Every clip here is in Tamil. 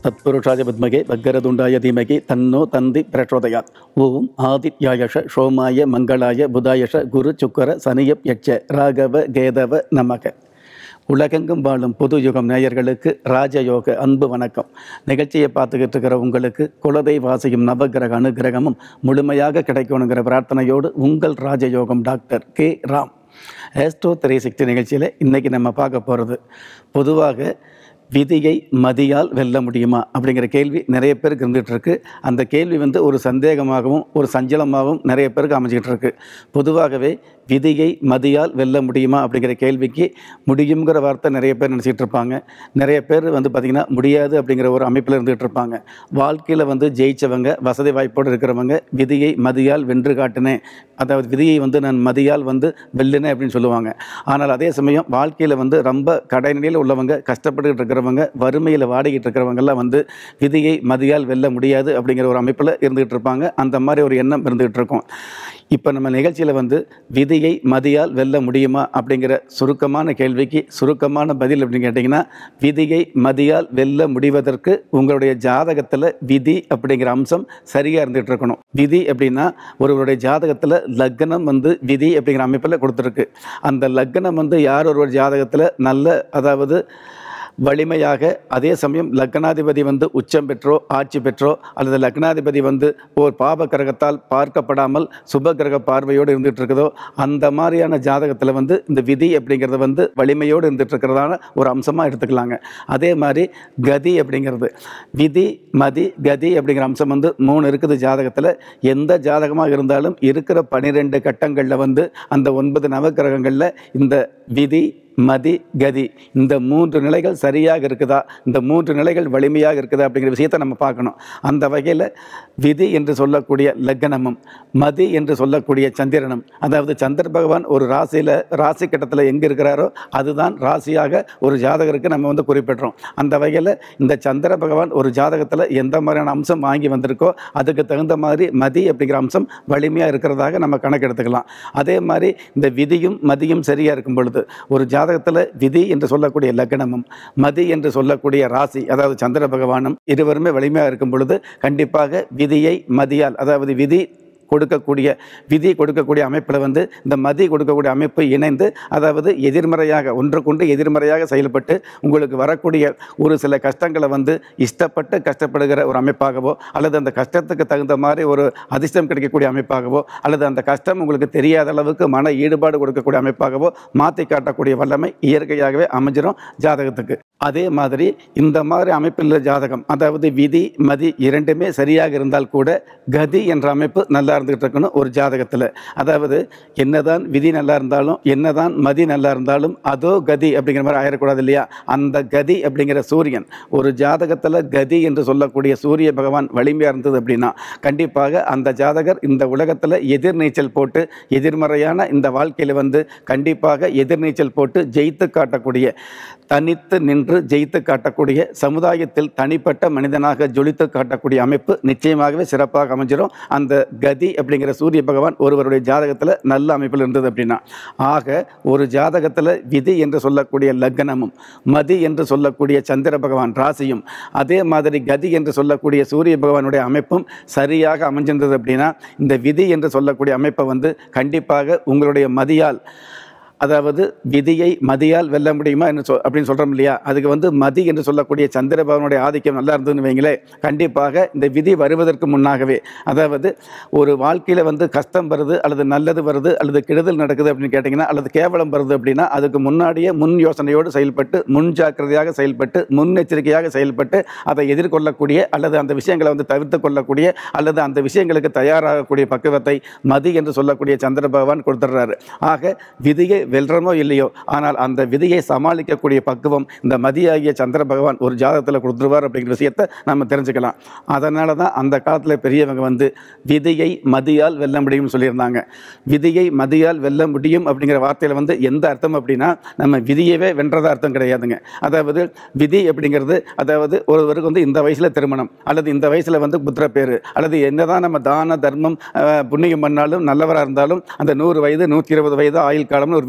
தத்புருஷாய வித்மகே வக்கரதுண்டாய தீமகி தன்னோ தந்தி பிரச்சோதயாத் ஓம் ஆதித்யாயஷ சோமாய மங்களாய புதாயஷ குரு சுக்கர சனியப் யட்ச ராகவ கேதவ நமக உலகெங்கும் வாழும் புது யுகம் நேயர்களுக்கு ராஜயோக அன்பு வணக்கம் நிகழ்ச்சியை பார்த்துக்கிட்டு இருக்கிற உங்களுக்கு குலதெய்வாசியும் நவகிரக அனுகிரகமும் முழுமையாக கிடைக்கணுங்கிற பிரார்த்தனையோடு உங்கள் Rajayogam doctor K Ram astro three sixty நிகழ்ச்சியில் இன்றைக்கி நம்ம பார்க்க போகிறது பொதுவாக விதியை மதியால் வெல்ல முடியுமா அப்படிங்கிற கேள்வி நிறைய பேருக்கு இருந்துகிட்டு இருக்கு அந்த கேள்வி வந்து ஒரு சந்தேகமாகவும் ஒரு சஞ்சலமாகவும் நிறைய பேருக்கு அமைஞ்சிக்கிட்டு இருக்கு பொதுவாகவே விதியை மதியால் வெல்ல முடியுமா அப்படிங்கிற கேள்விக்கு முடியுங்கிற வார்த்தை நிறைய பேர் நினச்சிட்டு இருப்பாங்க நிறைய பேர் வந்து பார்த்திங்கன்னா முடியாது அப்படிங்கிற ஒரு அமைப்பில் இருந்துகிட்டு இருப்பாங்க வாழ்க்கையில் வந்து ஜெயிச்சவங்க வசதி வாய்ப்போடு இருக்கிறவங்க விதியை மதியால் வென்று காட்டினேன் அதாவது விதியை வந்து நான் மதியால் வந்து வெல்லினேன் அப்படின்னு சொல்லுவாங்க ஆனால் அதே சமயம் வாழ்க்கையில் வந்து ரொம்ப கடைநிலையில் உள்ளவங்க கஷ்டப்பட்டுக்கிட்டு இருக்கிறவங்க வறுமையில் வாடிக்கிட்டு இருக்கிறவங்கெல்லாம் வந்து விதியை மதியால் வெல்ல முடியாது அப்படிங்கிற ஒரு அமைப்பில் இருந்துகிட்டு இருப்பாங்க அந்த மாதிரி ஒரு எண்ணம் இருந்துகிட்டு இருக்கும் இப்போ நம்ம நிகழ்ச்சியில் வந்து விதியை மதியால் வெல்ல முடியுமா அப்படிங்கிற சுருக்கமான கேள்விக்கு சுருக்கமான பதில் அப்படின்னு கேட்டிங்கன்னா விதியை மதியால் வெல்ல முடிவதற்கு உங்களுடைய ஜாதகத்தில் விதி அப்படிங்கிற அம்சம் சரியாக இருந்துகிட்டு இருக்கணும் விதி அப்படின்னா ஒருவருடைய ஜாதகத்தில் லக்னம் வந்து விதி அப்படிங்கிற அமைப்பில் கொடுத்துருக்கு அந்த லக்னம் வந்து யார் ஒருவர் ஜாதகத்தில் நல்ல அதாவது வலிமையாக அதே சமயம் லக்னாதிபதி வந்து உச்சம் பெற்றோ ஆட்சி பெற்றோ அல்லது லக்னாதிபதி வந்து ஓர் பாப கிரகத்தால் பார்க்கப்படாமல் சுப கிரக பார்வையோடு இருந்துகிட்டு இருக்குதோ அந்த மாதிரியான ஜாதகத்தில் வந்து இந்த விதி அப்படிங்கிறது வந்து வலிமையோடு இருந்துட்டு இருக்கிறதான ஒரு அம்சமாக எடுத்துக்கலாங்க அதே மாதிரி கதி அப்படிங்கிறது விதி மதி கதி அப்படிங்கிற அம்சம் வந்து மூணு இருக்குது ஜாதகத்தில் எந்த ஜாதகமாக இருந்தாலும் இருக்கிற பனிரெண்டு கட்டங்களில் வந்து அந்த ஒன்பது நவக்கிரகங்களில் இந்த விதி மதி கதி இந்த மூன்று நிலைகள் சரியாக இருக்குதா இந்த மூன்று நிலைகள் வலிமையாக இருக்குதா அப்படிங்கிற விஷயத்தை நம்ம பார்க்கணும் அந்த வகையில் விதி என்று சொல்லக்கூடிய லக்னமும் மதி என்று சொல்லக்கூடிய சந்திரனும் அதாவது சந்திர பகவான் ஒரு ராசியில் ராசி கட்டத்தில் எங்கே இருக்கிறாரோ அதுதான் ராசியாக ஒரு ஜாதகருக்கு நம்ம வந்து குறிப்பிடுறோம் அந்த வகையில் இந்த சந்திர பகவான் ஒரு ஜாதகத்தில் எந்த மாதிரியான அம்சம் வாங்கி வந்திருக்கோ அதுக்கு தகுந்த மாதிரி மதி அப்படிங்கிற அம்சம் வலிமையாக இருக்கிறதாக நம்ம கணக்கெடுத்துக்கலாம் அதே மாதிரி இந்த விதியும் மதியும் சரியாக இருக்கும் பொழுது ஒரு ஜாதகத்தில் விதி என்று சொல்லக்கூடிய லக்னமும் மதி என்று சொல்லக்கூடிய ராசி அதாவது சந்திர பகவானும் இருவருமே வலிமையாக இருக்கும் பொழுது கண்டிப்பாக விதியை மதியால் அதாவது விதி கொடுக்கக்கூடிய விதி கொடுக்கக்கூடிய அமைப்பில் வந்து இந்த மதி கொடுக்கக்கூடிய அமைப்பு இணைந்து அதாவது எதிர்மறையாக ஒன்றுக்கொண்டு எதிர்மறையாக செயல்பட்டு உங்களுக்கு வரக்கூடிய ஒரு சில கஷ்டங்களை வந்து இஷ்டப்பட்டு கஷ்டப்படுகிற ஒரு அமைப்பாகவோ அல்லது அந்த கஷ்டத்துக்கு தகுந்த மாதிரி ஒரு அதிர்ஷ்டம் கிடைக்கக்கூடிய அமைப்பாகவோ அல்லது அந்த கஷ்டம் உங்களுக்கு தெரியாத அளவுக்கு மன ஈடுபாடு கொடுக்கக்கூடிய அமைப்பாகவோ மாற்றி காட்டக்கூடிய வல்லமை இயற்கையாகவே அமைஞ்சிரும் ஜாதகத்துக்கு அதே மாதிரி இந்த மாதிரி அமைப்பில் ஜாதகம் அதாவது விதி மதி இரண்டுமே சரியாக இருந்தால் கூட கதி என்ற அமைப்பு நல்லா இருந்துகிட்டு இருக்கணும் ஒரு ஜாதகத்தில் அதாவது என்னதான் விதி நல்லா இருந்தாலும் என்னதான் மதி நல்லா இருந்தாலும் அதோ கதி அப்படிங்கிற மாதிரி ஆயிடக்கூடாது இல்லையா அந்த கதி அப்படிங்கிற சூரியன் ஒரு ஜாதகத்தில் கதி என்று சொல்லக்கூடிய சூரிய பகவான் வலிமையாக இருந்தது அப்படின்னா கண்டிப்பாக அந்த ஜாதகர் இந்த உலகத்தில் எதிர்நீச்சல் போட்டு எதிர்மறையான இந்த வாழ்க்கையில் வந்து கண்டிப்பாக எதிர்நீச்சல் போட்டு ஜெயித்து காட்டக்கூடிய தனித்து நின்று ஜெயித்து காட்டக்கூடிய சமுதாயத்தில் தனிப்பட்ட மனிதனாக ஜொலித்து காட்டக்கூடிய அமைப்பு நிச்சயமாகவே சிறப்பாக அமைஞ்சிரும் அந்த கதி அப்படிங்கிற சூரிய பகவான் ஒருவருடைய ஜாதகத்தில் நல்ல அமைப்பில் இருந்தது அப்படின்னா ஆக ஒரு ஜாதகத்தில் விதி என்று சொல்லக்கூடிய லக்னமும் மதி என்று சொல்லக்கூடிய சந்திர பகவான் ராசியும் அதே மாதிரி கதி என்று சொல்லக்கூடிய சூரிய பகவானுடைய அமைப்பும் சரியாக அமைஞ்சிருந்தது அப்படின்னா இந்த விதி என்று சொல்லக்கூடிய அமைப்பை வந்து கண்டிப்பாக உங்களுடைய மதியால் அதாவது விதியை மதியால் வெல்ல முடியுமா என்று சொல் அப்படின்னு சொல்கிறோம் இல்லையா அதுக்கு வந்து மதி என்று சொல்லக்கூடிய சந்திர பகவானுடைய ஆதிக்கம் நல்லா இருந்ததுன்னு வைங்களேன் கண்டிப்பாக இந்த விதி வருவதற்கு முன்னாகவே அதாவது ஒரு வாழ்க்கையில் வந்து கஷ்டம் வருது அல்லது நல்லது வருது அல்லது கெடுதல் நடக்குது அப்படின்னு கேட்டிங்கன்னா அல்லது கேவலம் வருது அப்படின்னா அதுக்கு முன்னாடியே முன் யோசனையோடு செயல்பட்டு முன் ஜாக்கிரதையாக செயல்பட்டு முன்னெச்சரிக்கையாக செயல்பட்டு அதை எதிர்கொள்ளக்கூடிய அல்லது அந்த விஷயங்களை வந்து தவிர்த்து கொள்ளக்கூடிய அல்லது அந்த விஷயங்களுக்கு தயாராகக்கூடிய பக்குவத்தை மதி என்று சொல்லக்கூடிய சந்திர பகவான் கொடுத்துட்றாரு ஆக விதியை வெல்றமோ இல்லையோ ஆனால் அந்த விதியை சமாளிக்கக்கூடிய பக்குவம் இந்த மதியாகிய சந்திர பகவான் ஒரு ஜாதகத்தில் கொடுத்துருவார் அப்படிங்கிற விஷயத்தை நம்ம தெரிஞ்சுக்கலாம் அதனால தான் அந்த காலத்தில் பெரியவங்க வந்து விதியை மதியால் வெல்ல முடியும்னு சொல்லியிருந்தாங்க விதியை மதியால் வெல்ல முடியும் அப்படிங்கிற வார்த்தையில் வந்து எந்த அர்த்தம் அப்படின்னா நம்ம விதியவே வென்றதா அர்த்தம் கிடையாதுங்க அதாவது விதி அப்படிங்கிறது அதாவது ஒருவருக்கு வந்து இந்த வயசில் திருமணம் அல்லது இந்த வயசில் வந்து புத்திர பேர் அல்லது என்னதான் நம்ம தான தர்மம் அஹ், புண்ணியம் பண்ணாலும் நல்லவராக இருந்தாலும் அந்த நூறு வயது நூற்றி இருபது வயது ஆயுள் காலம்னு ஒரு விதி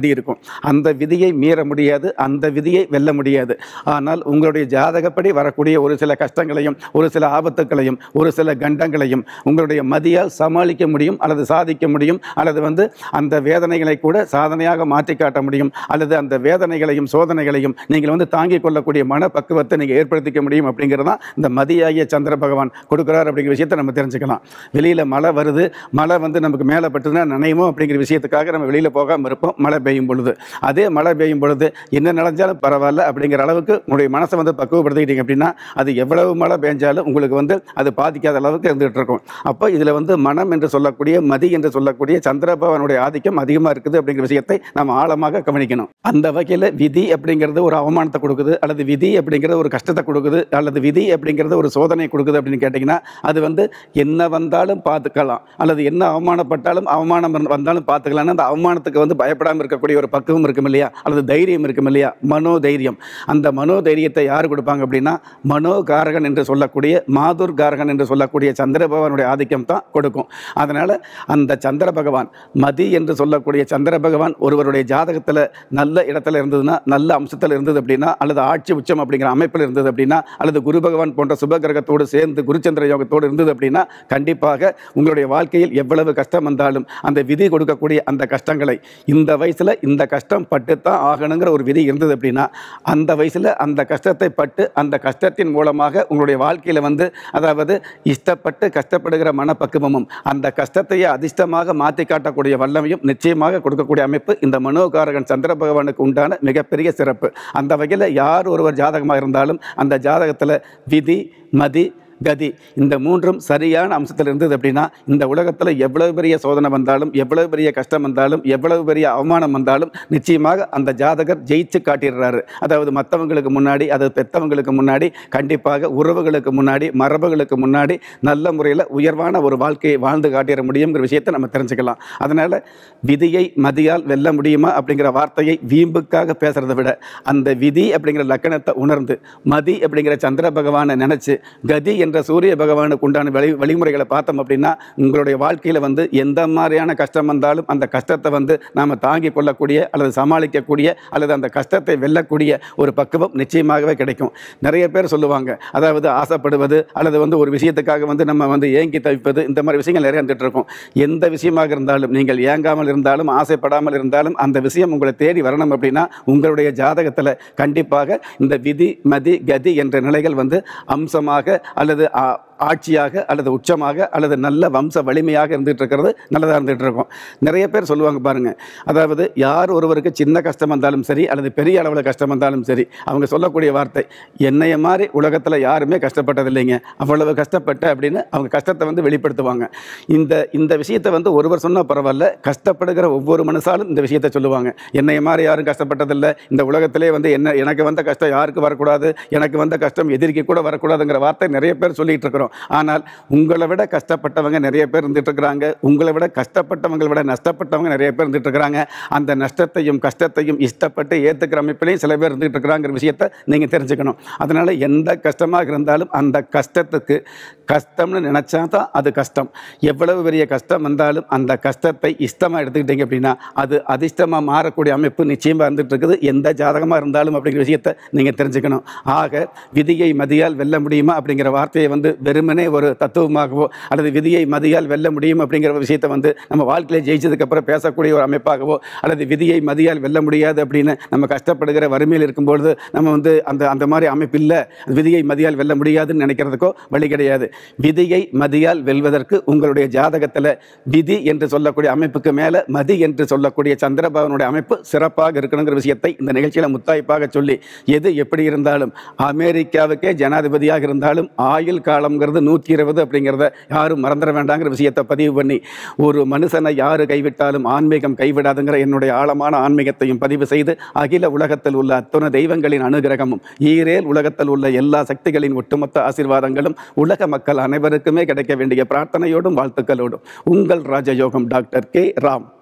விதி இருக்கும் அந்த விதியை மீற முடியாது அந்த விதியை வெல்ல முடியாது ஆனால் உங்களுடைய ஜாதகப்படி வரக்கூடிய ஒரு சில கஷ்டங்களையும் ஒரு சில ஆபத்துக்களையும் ஒரு சில கண்டங்களையும் உங்களுடைய மதியால் சமாளிக்க முடியும் அல்லது சாதிக்க முடியும் அல்லது வந்து அந்த வேதனைகளை கூட சாதனையாக மாற்றி காட்ட முடியும் அல்லது அந்த வேதனைகளையும் சோதனைகளையும் நீங்கள் வந்து தாங்கிக் கொள்ளக்கூடிய மனப்பக்குவத்தை நீங்கள் ஏற்படுத்திக்க முடியும் அப்படிங்கிறது தான் இந்த மதியாகிய சந்திர பகவான் கொடுக்குறார் அப்படிங்கிற விஷயத்தை நம்ம தெரிஞ்சுக்கலாம் வெளியில் மழை வருது மழை வந்து நமக்கு மேலே பட்டுதுன்னா நனையுமோ அப்படிங்கிற விஷயத்துக்காக நம்ம வெளியில் போகாமல் இருப்போம் மழை பெய்யும் பொழுது அதே மழை பெய்யும் பொழுது என்ன நினைஞ்சாலும் பரவாயில்ல அப்படிங்கிற அளவுக்கு உங்களுடைய மனசை வந்து பக்குவப்படுத்திக்கிட்டீங்க அப்படின்னா அது எவ்வளவு மழை பெஞ்சாலும் உங்களுக்கு வந்து அது பாதிக்காத அளவுக்கு இருந்துகிட்டு இருக்கும் அப்போ இதில் வந்து மனம் என்று சொல்லக்கூடிய மதி என்று சொல்லக்கூடிய சந்திரபவனுடைய ஆதிக்கம் அதிகமாக இருக்குது அப்படிங்கிற விஷயத்தை நம்ம ஆழமாக கவனிக்கணும் அந்த வகையில் விதி அப்படிங்கிறது ஒரு அவமானத்தை கொடுக்குது அல்லது விதி அப்படிங்கிறது ஒரு கஷ்டத்தை கொடுக்குது அல்லது விதி அப்படிங்கிறது ஒரு சோதனை கொடுக்குது அப்படின்னு கேட்டிங்கன்னா அது வந்து என்ன வந்தாலும் பார்த்துக்கலாம் அல்லது என்ன அவமானப்பட்டாலும் அவமானம் வந்து- வந்தாலும் பார்த்துக்கலாம்னு அந்த அவமானத்துக்கு வந்து பயப்படாமல் இருக்கக்கூடிய ஒரு பக்குவம் இருக்கும் இல்லையா அல்லது தைரியம் இருக்கும் இல்லையா மனோ தைரியம் அந்த மனோ தைரியத்தை யார் கொடுப்பாங்க அப்படின்னா மனோகாரகன் என்று சொல்லக்கூடிய மாதுர் காரகன் என்று சொல்லக்கூடிய சந்திர பகவானுடைய ஆதிக்கம் தான் கொடுக்கும் அதனால் அந்த சந்திர பகவான் மதி என்று சொல்லக்கூடிய சந்திர பகவான் ஒருவருடைய ஜாதகத்தில் நல்ல இடத்துல இருந்ததுன்னா நல்ல அம்சத்தில் இருந்தது அப்படின்னா அல்லது ஆட்சி உச்சம் அப்படிங்கிற அமைப்பில் இருந்தது அப்படின்னா அல்லது குரு பகவான் போன்ற சுப கிரகத்தோடு சேர்ந்து குருச்சந்திர யோகத்தோடு இருந்தது அப்படின்னா கண்டிப்பாக உங்களுடைய வாழ்க்கையில் எவ்வளவு கஷ்டம் வந்தாலும் அந்த விதி கொடுக்கக்கூடிய அந்த கஷ்டங்களை இந்த வயசில் இந்த கஷ்டம் பட்டுத்தான் ஆகணுங்கிற ஒரு விதி இருந்தது அப்படின்னா அந்த வயசில் அந்த கஷ்டத்தை பட்டு அந்த கஷ்டத்தின் மூலமாக உங்களுடைய வாழ்க்கையில் வந்து அதாவது இஷ்டப்பட்டு கஷ்டப்படுகிற மனப்பக்குவமும் அந்த கஷ்டத்தையே அதிர்ஷ்டமாக மாற்றி காட்டக்கூடிய வல்லமையும் நிச்சயமாக கொடுக்கக்கூடிய அமைப்பு இந்த மனோகாரகன் சந்திர பகவானுக்கு உண்டான மிகப்பெரிய சிறப்பு அந்த வகையில் யார் ஒருவர் ஜாதகமாக இருந்தாலும் அந்த ஜாதகத்தில் விதி மதி கதி இந்த மூன்றும் சரியான அம்சத்தில் இருந்தது அப்படின்னா இந்த உலகத்தில் எவ்வளவு பெரிய சோதனை வந்தாலும் எவ்வளவு பெரிய கஷ்டம் வந்தாலும் எவ்வளவு பெரிய அவமானம் வந்தாலும் நிச்சயமாக அந்த ஜாதகர் ஜெயிச்சு காட்டிடுறாரு அதாவது மற்றவங்களுக்கு முன்னாடி அது பெற்றவங்களுக்கு முன்னாடி கண்டிப்பாக உறவுகளுக்கு முன்னாடி மரபுகளுக்கு முன்னாடி நல்ல முறையில் உயர்வான ஒரு வாழ்க்கையை வாழ்ந்து காட்டிட முடியுங்கிற விஷயத்தை நம்ம தெரிஞ்சுக்கலாம் அதனால் விதியை மதியால் வெல்ல முடியுமா அப்படிங்கிற வார்த்தையை வீம்புக்காக பேசுறதை விட அந்த விதி அப்படிங்கிற லக்கணத்தை உணர்ந்து மதி அப்படிங்கிற சந்திர பகவானை நினைச்சு கதி என்ற சூரிய பகவானுக்கு உண்டான வழி வழிமுறைகளை பார்த்தோம் அப்படின்னா உங்களுடைய வாழ்க்கையில் வந்து எந்த மாதிரியான கஷ்டம் வந்தாலும் அந்த கஷ்டத்தை வந்து நாம் தாங்கிக் கொள்ளக்கூடிய அல்லது சமாளிக்கக்கூடிய அல்லது அந்த கஷ்டத்தை வெல்லக்கூடிய ஒரு பக்குவம் நிச்சயமாகவே கிடைக்கும் நிறைய பேர் சொல்லுவாங்க அதாவது ஆசைப்படுவது அல்லது வந்து ஒரு விஷயத்துக்காக வந்து நம்ம வந்து ஏங்கி தவிப்பது இந்த மாதிரி விஷயங்கள் நிறைய இருந்துட்டு இருக்கும் எந்த விஷயமாக இருந்தாலும் நீங்கள் ஏங்காமல் இருந்தாலும் ஆசைப்படாமல் இருந்தாலும் அந்த விஷயம் உங்களை தேடி வரணும் அப்படின்னா உங்களுடைய ஜாதகத்தில் கண்டிப்பாக இந்த விதி மதி கதி என்ற நிலைகள் வந்து அம்சமாக அல்லது ஆ- ஆட்சியாக அல்லது உச்சமாக அல்லது நல்ல வம்ச வலிமையாக இருந்துகிட்டு இருக்கிறது நல்லதாக இருந்துகிட்டு இருக்கும் நிறைய பேர் சொல்லுவாங்க பாருங்க அதாவது யார் ஒருவருக்கு சின்ன கஷ்டம் வந்தாலும் சரி அல்லது பெரிய அளவில் கஷ்டம் வந்தாலும் சரி அவங்க சொல்லக்கூடிய வார்த்தை என்னைய மாதிரி உலகத்தில் யாருமே கஷ்டப்பட்டதில்லைங்க அவ்வளவு கஷ்டப்பட்ட அப்படின்னு அவங்க கஷ்டத்தை வந்து வெளிப்படுத்துவாங்க இந்த இந்த விஷயத்தை வந்து ஒருவர் சொன்னால் பரவாயில்ல கஷ்டப்படுகிற ஒவ்வொரு மனுஷாலும் இந்த விஷயத்தை சொல்லுவாங்க என்னைய மாதிரி யாரும் கஷ்டப்பட்டதில்லை இந்த உலகத்திலே வந்து என்ன எனக்கு வந்த கஷ்டம் யாருக்கு வரக்கூடாது எனக்கு வந்த கஷ்டம் எதிரிக்கு கூட வரக்கூடாதுங்கிற வார்த்தை நிறைய பேர் சொல்லிட்டு இருக்கிறோம் ஆனால் உங்களை விட கஷ்டப்பட்டவங்க நிறைய பேர் இருந்துட்டு இருக்கிறாங்க உங்களை விட கஷ்டப்பட்டவங்களை விட நஷ்டப்பட்டவங்க நிறைய பேர் இருந்துட்டு இருக்கிறாங்க அந்த நஷ்டத்தையும் கஷ்டத்தையும் இஷ்டப்பட்டு ஏற்றுக்கிற அமைப்பிலையும் சில பேர் இருந்துட்டு இருக்கிறாங்கிற விஷயத்தை நீங்கள் தெரிஞ்சுக்கணும் அதனால் எந்த கஷ்டமாக இருந்தாலும் அந்த கஷ்டத்துக்கு கஷ்டம்னு நினச்சா தான் அது கஷ்டம் எவ்வளவு பெரிய கஷ்டம் வந்தாலும் அந்த கஷ்டத்தை இஷ்டமாக எடுத்துக்கிட்டீங்க அப்படின்னா அது அதிர்ஷ்டமாக மாறக்கூடிய அமைப்பு நிச்சயமாக இருந்துட்டு இருக்குது எந்த ஜாதகமாக இருந்தாலும் அப்படிங்கிற விஷயத்தை நீங்கள் தெரிஞ்சுக்கணும் ஆக விதியை மதியால் வெல்ல முடியுமா அப்படிங்கிற வார்த்தையை வந்து வெறுமனே ஒரு தத்துவமாகவோ அல்லது விதியை மதியால் வெல்ல முடியும் அப்படிங்கிற விஷயத்தை வந்து நம்ம வாழ்க்கையில் ஜெயிச்சதுக்கப்புறம் பேசக்கூடிய ஒரு அமைப்பாகவோ அல்லது விதியை மதியால் வெல்ல முடியாது அப்படின்னு நம்ம கஷ்டப்படுகிற வறுமையில் இருக்கும்பொழுது நம்ம வந்து அந்த அந்த மாதிரி அமைப்பு இல்லை விதியை மதியால் வெல்ல முடியாதுன்னு நினைக்கிறதுக்கோ வழி கிடையாது விதியை மதியால் வெல்வதற்கு உங்களுடைய ஜாதகத்தில் விதி என்று சொல்லக்கூடிய அமைப்புக்கு மேலே மதி என்று சொல்லக்கூடிய சந்திரபாவனுடைய அமைப்பு சிறப்பாக இருக்கணுங்கிற விஷயத்தை இந்த நிகழ்ச்சியில் முத்தாய்ப்பாக சொல்லி எது எப்படி இருந்தாலும் அமெரிக்காவுக்கே ஜனாதிபதியாக இருந்தாலும் ஆயுள் காலம்ங்கிறது நூற்றி இருபது அப்படிங்கிறத யாரும் மறந்துட வேண்டாங்கிற விஷயத்தை பதிவு பண்ணி ஒரு மனுஷனை யாரு கைவிட்டாலும் ஆன்மீகம் கைவிடாதுங்கிற என்னுடைய ஆழமான ஆன்மீகத்தையும் பதிவு செய்து அகில உலகத்தில் உள்ள அத்துணை தெய்வங்களின் அனுகிரகமும் ஈரேல் உலகத்தில் உள்ள எல்லா சக்திகளின் ஒட்டுமொத்த ஆசீர்வாதங்களும் உலக மக்கள் அனைவருக்குமே கிடைக்க வேண்டிய பிரார்த்தனையோடும் வாழ்த்துக்களோடும் உங்கள் ராஜயோகம் டாக்டர் கே ராம்